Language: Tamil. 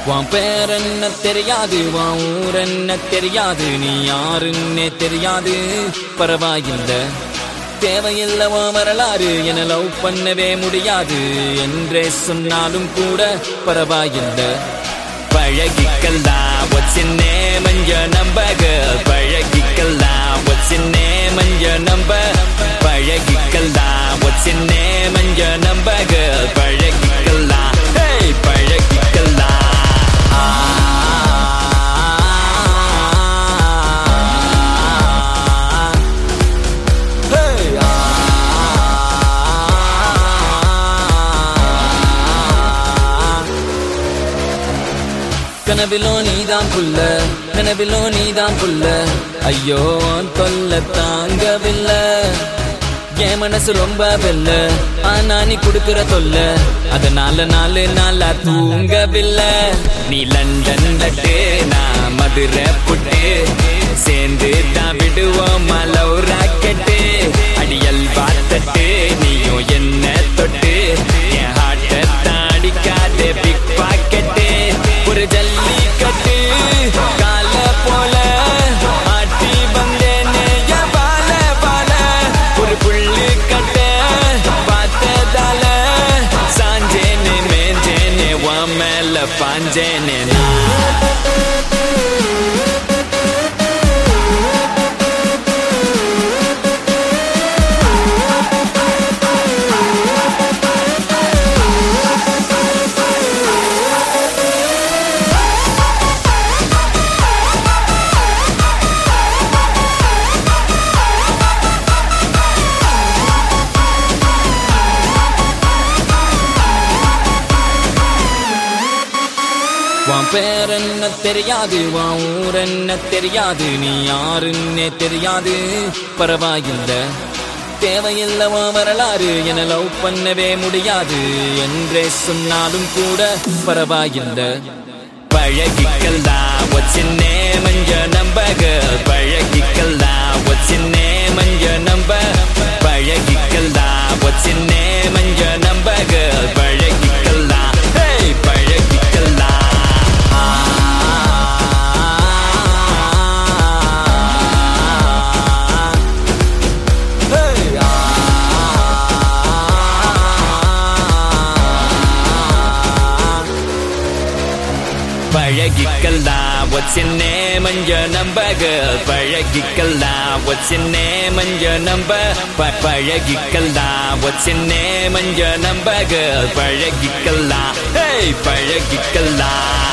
உன் பேர் என்ன தெரியாது உன் ஊர் என்ன தெரியாது நீ யாருன்னே தெரியாது பரவாயில்லை தேவையில்லை உன் வரலாறு என லவ் பண்ணவே முடியாது என்றே சொன்னாலும் கூட பரவாயில்லை பழகிக்கலாம் what's your name and your number girl பழகிக்கலாம் what's your name and your number பழகிக்கலாம் what's your name and your number girl பழகிக்கலாம் hey பழகிக்கலாம் Hey, கனவிலோ நீதான் புல்ல கனவிலோ நீதான் புல்ல ஐயோ உன் தொல்ல தாங்கவில்லை என் மனசு ரொம்ப வெல்ல ஆனா நீ குடுக்கிற தொல்ல அதனால நாலு நாளா தூங்கவில்லை நீ லண்டன் லட்டு நான் மதுரை புட்டு சேர்ந்து தான் விடுவோம் மலவு ராக்கெட்டு அடியல் பார்த்தட்டு நீயும் என்ன தொட்டு என் ஹார்ட்டை தாடிக்காதே பிக் பாக்கெட்டு ஒரு ஜல்லிக்கட்டு கால போல ஆட்டி வந்தேனே என் வாழ வாழ ஒரு புள்ளு கட்ட பார்த்ததால சாஞ்சேனே மேஞ்சேனே உன் மேல பாஞ்சேனே நான் உன் பேர் என்ன தெரியாது உன் ஊர் என்ன தெரியாது நீ யாருன்னே தெரியாது பரவாயில்லை தேவையில்லை உன் வரலாறு என லவ் பண்ணவே முடியாது என்றே சொன்னாலும் கூட பரவாயில்லை பழகிக்கலாம் what's your name and your number girl பழகிக்கலாம் what's your name and your number பழகிக்கலாம் what's your name and your number girl பழகிக்கலாம் hey பழகிக்கலாம் Hey, பழகிக்கலாம் what's your name and your number girl பழகிக்கலாம் what's your name and your number ப- பழகிக்கலாம் what's your name and your number girl பழகிக்கலாம் hey பழகிக்கலாம்